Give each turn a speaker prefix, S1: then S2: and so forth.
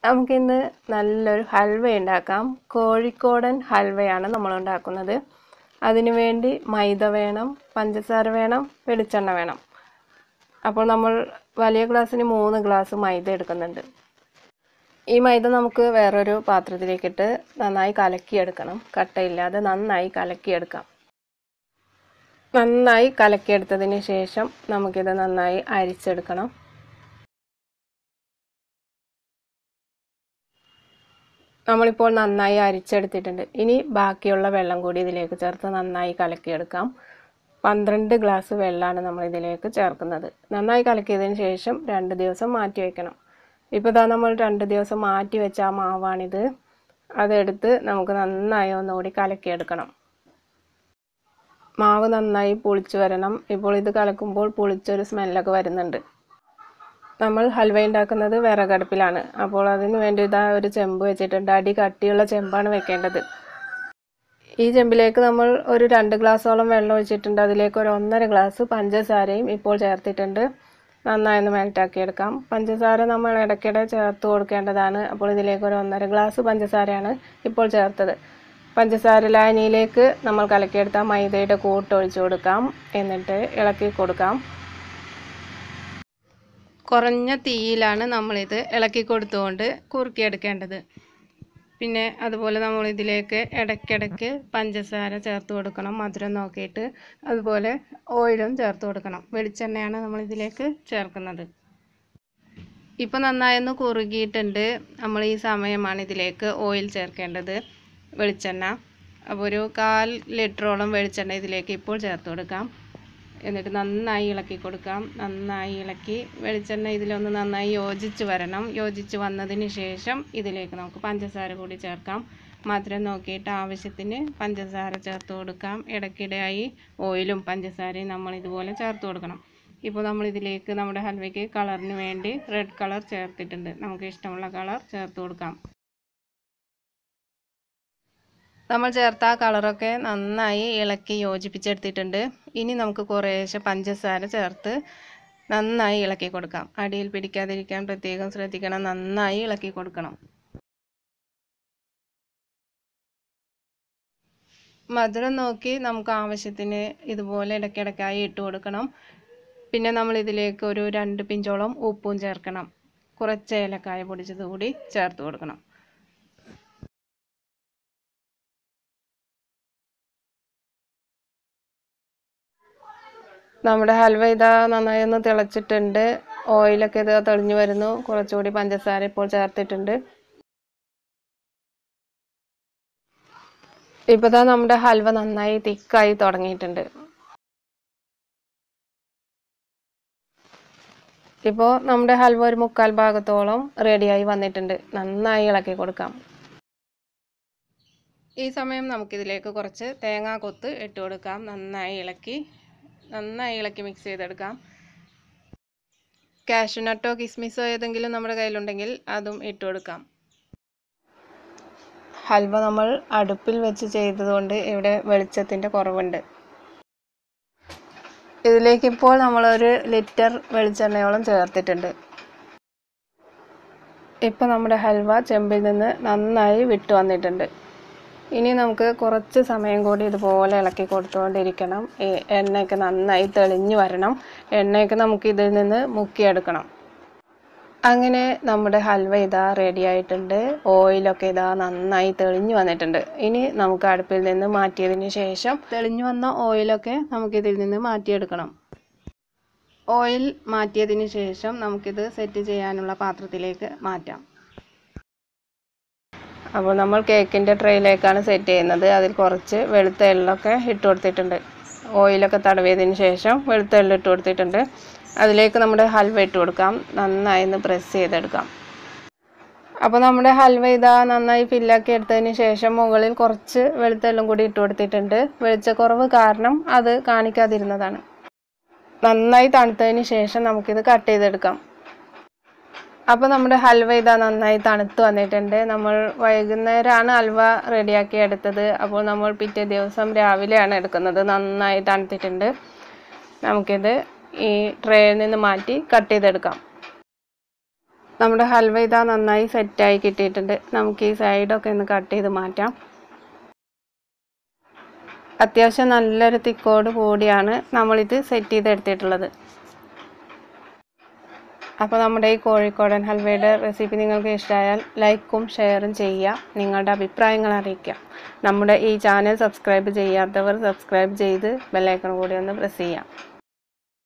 S1: നമുക്കിന്ന് നല്ലൊരു ഹൽവ ഉണ്ടാക്കാം കോഴിക്കോടൻ ഹൽവയാണ് നമ്മൾ ഉണ്ടാക്കുന്നത് അതിനു വേണ്ടി മൈദ വേണം പഞ്ചസാര വേണം വെളിച്ചെണ്ണ വേണം അപ്പോൾ നമ്മൾ വലിയ ഗ്ലാസ്സിന് മൂന്ന് ഗ്ലാസ് മൈദ എടുക്കുന്നുണ്ട് ഈ മൈദ നമുക്ക് വേറൊരു പാത്രത്തിലേക്കിട്ട് നന്നായി കലക്കിയെടുക്കണം കട്ടയില്ലാതെ നന്നായി കലക്കിയെടുക്കാം നന്നായി കലക്കിയെടുത്തതിന് ശേഷം നമുക്കിത് നന്നായി അരിച്ചെടുക്കണം നമ്മളിപ്പോൾ നന്നായി അരിച്ചെടുത്തിട്ടുണ്ട് ഇനി ബാക്കിയുള്ള വെള്ളം കൂടി ഇതിലേക്ക് ചേർത്ത് നന്നായി കലക്കിയെടുക്കാം പന്ത്രണ്ട് ഗ്ലാസ് വെള്ളമാണ് നമ്മൾ ഇതിലേക്ക് ചേർക്കുന്നത് നന്നായി കലക്കിയതിന് ശേഷം രണ്ട് ദിവസം മാറ്റി വയ്ക്കണം ഇപ്പോൾ ഇതാ നമ്മൾ രണ്ട് ദിവസം മാറ്റി വെച്ച ആ മാവാണിത് അതെടുത്ത് നമുക്ക് നന്നായി ഒന്നുകൂടി കലക്കിയെടുക്കണം മാവ് നന്നായി പുളിച്ച് വരണം ഇപ്പോൾ ഇത് കലക്കുമ്പോൾ പുളിച്ചൊരു സ്മെല്ലൊക്കെ വരുന്നുണ്ട് നമ്മൾ ഹൽവ ഉണ്ടാക്കുന്നത് വിറകടുപ്പിലാണ് അപ്പോൾ അതിന് വേണ്ടി ഇതാ ഒരു ചെമ്പ് വെച്ചിട്ടുണ്ട് അടി കട്ടിയുള്ള ചെമ്പാണ് വെക്കേണ്ടത് ഈ ചെമ്പിലേക്ക് നമ്മൾ ഒരു രണ്ട് ഗ്ലാസ്സോളം വെള്ളം ഒഴിച്ചിട്ടുണ്ട് അതിലേക്ക് ഒരു ഒന്നര ഗ്ലാസ് പഞ്ചസാരയും ഇപ്പോൾ ചേർത്തിട്ടുണ്ട് നന്നായി ഒന്ന് മെൽറ്റാക്കി എടുക്കാം പഞ്ചസാര നമ്മൾ ഇടയ്ക്കിടെ ചേർത്ത് കൊടുക്കേണ്ടതാണ് അപ്പോൾ ഇതിലേക്ക് ഒരു ഒന്നര ഗ്ലാസ് പഞ്ചസാരയാണ് ഇപ്പോൾ ചേർത്തത് പഞ്ചസാര ലായനിയിലേക്ക് നമ്മൾ കലക്കിയെടുത്ത മൈദയുടെ കൂട്ട് ഒഴിച്ചു കൊടുക്കാം എന്നിട്ട് ഇളക്കി കൊടുക്കാം കുറഞ്ഞ തീയിലാണ് നമ്മളിത് ഇളക്കി കൊടുത്തുകൊണ്ട് കുറുക്കിയെടുക്കേണ്ടത് പിന്നെ അതുപോലെ നമ്മൾ ഇതിലേക്ക് ഇടയ്ക്കിടയ്ക്ക് പഞ്ചസാര ചേർത്ത് കൊടുക്കണം മധുരം നോക്കിയിട്ട് അതുപോലെ ഓയിലും ചേർത്ത് കൊടുക്കണം വെളിച്ചെണ്ണയാണ് നമ്മൾ ഇതിലേക്ക് ചേർക്കുന്നത് ഇപ്പോൾ നന്നായൊന്ന് കുറുകിയിട്ടുണ്ട് നമ്മൾ ഈ സമയമാണ് ഇതിലേക്ക് ഓയിൽ ചേർക്കേണ്ടത് വെളിച്ചെണ്ണ അപ്പോൾ ഒരു കാൽ ലിറ്ററോളം വെളിച്ചെണ്ണ ഇതിലേക്ക് ഇപ്പോൾ ചേർത്ത് കൊടുക്കാം എന്നിട്ട് നന്നായി ഇളക്കി കൊടുക്കാം നന്നായി ഇളക്കി വെളിച്ചെണ്ണ ഇതിലൊന്ന് നന്നായി യോജിച്ച് വരണം യോജിച്ച് വന്നതിന് ശേഷം ഇതിലേക്ക് നമുക്ക് പഞ്ചസാര കൂടി ചേർക്കാം മധുരം നോക്കിയിട്ട് ആവശ്യത്തിന് പഞ്ചസാര ചേർത്ത് കൊടുക്കാം ഇടയ്ക്കിടെയായി ഓയിലും പഞ്ചസാരയും നമ്മൾ ഇതുപോലെ ചേർത്ത് കൊടുക്കണം ഇപ്പോൾ നമ്മൾ ഇതിലേക്ക് നമ്മുടെ ഹൽവയ്ക്ക് കളറിന് വേണ്ടി റെഡ് കളർ ചേർത്തിട്ടുണ്ട് നമുക്ക് ഇഷ്ടമുള്ള കളർ ചേർത്ത് കൊടുക്കാം നമ്മൾ ചേർത്ത ആ കളറൊക്കെ നന്നായി ഇളക്കി യോജിപ്പിച്ചെടുത്തിട്ടുണ്ട് ഇനി നമുക്ക് കുറേശ്ശെ പഞ്ചസാര ചേർത്ത് നന്നായി ഇളക്കി കൊടുക്കാം അടിയിൽ പിടിക്കാതിരിക്കാൻ പ്രത്യേകം ശ്രദ്ധിക്കണം നന്നായി ഇളക്കി കൊടുക്കണം മധുരം നോക്കി നമുക്ക് ആവശ്യത്തിന് ഇതുപോലെ ഇടയ്ക്കിടയ്ക്കായി ഇട്ട് കൊടുക്കണം പിന്നെ നമ്മൾ ഇതിലേക്ക് ഒരു രണ്ട് പിഞ്ചോളം ഉപ്പും ചേർക്കണം കുറച്ച് ഏലക്കായ പൊടിച്ചത് കൂടി ചേർത്ത് കൊടുക്കണം നമ്മുടെ ഹൽവ ഇതാ നന്നായി ഒന്ന് തിളച്ചിട്ടുണ്ട് ഓയിലൊക്കെ ഇത് തെളിഞ്ഞു വരുന്നു കുറച്ചുകൂടി പഞ്ചസാര ഇപ്പോൾ ചേർത്തിട്ടുണ്ട് ഇപ്പോൾ ഇതാ നമ്മുടെ ഹൽവ നന്നായി തിക്കായി തുടങ്ങിയിട്ടുണ്ട് ഇപ്പോൾ നമ്മുടെ ഹൽവ ഒരു മുക്കാൽ ഭാഗത്തോളം റെഡിയായി വന്നിട്ടുണ്ട് നന്നായി ഇളക്കി കൊടുക്കാം ഈ സമയം നമുക്കിതിലേക്ക് കുറച്ച് തേങ്ങാ കൊത്ത് ഇട്ട് കൊടുക്കാം നന്നായി ഇളക്കി നന്നായി ഇളക്കി മിക്സ് ചെയ്തെടുക്കാം കാഷ്യൂനട്ടോ കിസ്മിസോ ഏതെങ്കിലും നമ്മുടെ കയ്യിലുണ്ടെങ്കിൽ അതും ഇട്ട് കൊടുക്കാം ഹൽവ നമ്മൾ അടുപ്പിൽ വെച്ച് ചെയ്തതുകൊണ്ട് ഇവിടെ വെളിച്ചത്തിൻ്റെ കുറവുണ്ട് ഇതിലേക്ക് ഇപ്പോൾ നമ്മളൊരു ലിറ്റർ വെളിച്ചെണ്ണയോളം ചേർത്തിട്ടുണ്ട് ഇപ്പോൾ നമ്മുടെ ഹൽവ ചെമ്പിൽ നിന്ന് നന്നായി വിട്ടു വന്നിട്ടുണ്ട് ഇനി നമുക്ക് കുറച്ച് സമയം കൂടി ഇതുപോലെ ഇളക്കി കൊടുത്തുകൊണ്ടിരിക്കണം ഈ എണ്ണയൊക്കെ നന്നായി തെളിഞ്ഞു വരണം എണ്ണയൊക്കെ നമുക്ക് ഇതിൽ നിന്ന് മുക്കിയെടുക്കണം അങ്ങനെ നമ്മുടെ ഹൽവ ഇതാ റെഡി ആയിട്ടുണ്ട് ഓയിലൊക്കെ ഇതാ നന്നായി തെളിഞ്ഞു വന്നിട്ടുണ്ട് ഇനി നമുക്ക് അടുപ്പിൽ നിന്ന് മാറ്റിയതിന് ശേഷം തെളിഞ്ഞു വന്ന ഓയിലൊക്കെ നമുക്കിതിൽ നിന്ന് മാറ്റിയെടുക്കണം ഓയിൽ മാറ്റിയതിന് ശേഷം നമുക്കിത് സെറ്റ് ചെയ്യാനുള്ള പാത്രത്തിലേക്ക് മാറ്റാം അപ്പോൾ നമ്മൾ കേക്കിൻ്റെ ട്രേയിലേക്കാണ് സെറ്റ് ചെയ്യുന്നത് അതിൽ കുറച്ച് വെളുത്ത എള്ളൊക്കെ ഇട്ട് കൊടുത്തിട്ടുണ്ട് ഓയിലൊക്കെ തടവിയതിന് ശേഷം വെളുത്ത എള്ള് ഇട്ട് കൊടുത്തിട്ടുണ്ട് അതിലേക്ക് നമ്മുടെ ഹൽവ ഇട്ട് കൊടുക്കാം നന്നായി ഒന്ന് പ്രസ് ചെയ്തെടുക്കാം അപ്പോൾ നമ്മുടെ ഹൽവ ഇതാ നന്നായി ഫില്ലാക്കി എടുത്തതിന് ശേഷം മുകളിൽ കുറച്ച് വെളുത്ത എള്ളും കൂടി ഇട്ട് കൊടുത്തിട്ടുണ്ട് വെളിച്ചക്കുറവ് കാരണം അത് കാണിക്കാതിരുന്നതാണ് നന്നായി തണുത്തതിന് ശേഷം നമുക്കിത് കട്ട് ചെയ്തെടുക്കാം അപ്പോൾ നമ്മുടെ ഹൽവ ഇതാ നന്നായി തണുത്ത് വന്നിട്ടുണ്ട് നമ്മൾ വൈകുന്നേരമാണ് ഹൽവ റെഡിയാക്കി എടുത്തത് അപ്പോൾ നമ്മൾ പിറ്റേ ദിവസം രാവിലെയാണ് എടുക്കുന്നത് നന്നായി തണുത്തിട്ടുണ്ട് നമുക്കിത് ഈ ട്രേയിൽ നിന്ന് മാറ്റി കട്ട് ചെയ്തെടുക്കാം നമ്മുടെ ഹൽവ ഇതാ നന്നായി സെറ്റായി കിട്ടിയിട്ടുണ്ട് നമുക്ക് ഈ സൈഡൊക്കെ ഒന്ന് കട്ട് ചെയ്ത് മാറ്റാം അത്യാവശ്യം നല്ലൊരു തിക്കോട് കൂടിയാണ് നമ്മളിത് സെറ്റ് ചെയ്തെടുത്തിട്ടുള്ളത് അപ്പോൾ നമ്മുടെ ഈ കോഴിക്കോടൻ ഹൽവയുടെ റെസിപ്പി നിങ്ങൾക്ക് ഇഷ്ടമായാൽ ലൈക്കും ഷെയറും ചെയ്യുക നിങ്ങളുടെ അഭിപ്രായങ്ങൾ അറിയിക്കുക നമ്മുടെ ഈ ചാനൽ സബ്സ്ക്രൈബ് ചെയ്യാത്തവർ സബ്സ്ക്രൈബ് ചെയ്ത് ബെല്ലൈക്കൺ കൂടി ഒന്ന് പ്രസ് ചെയ്യാം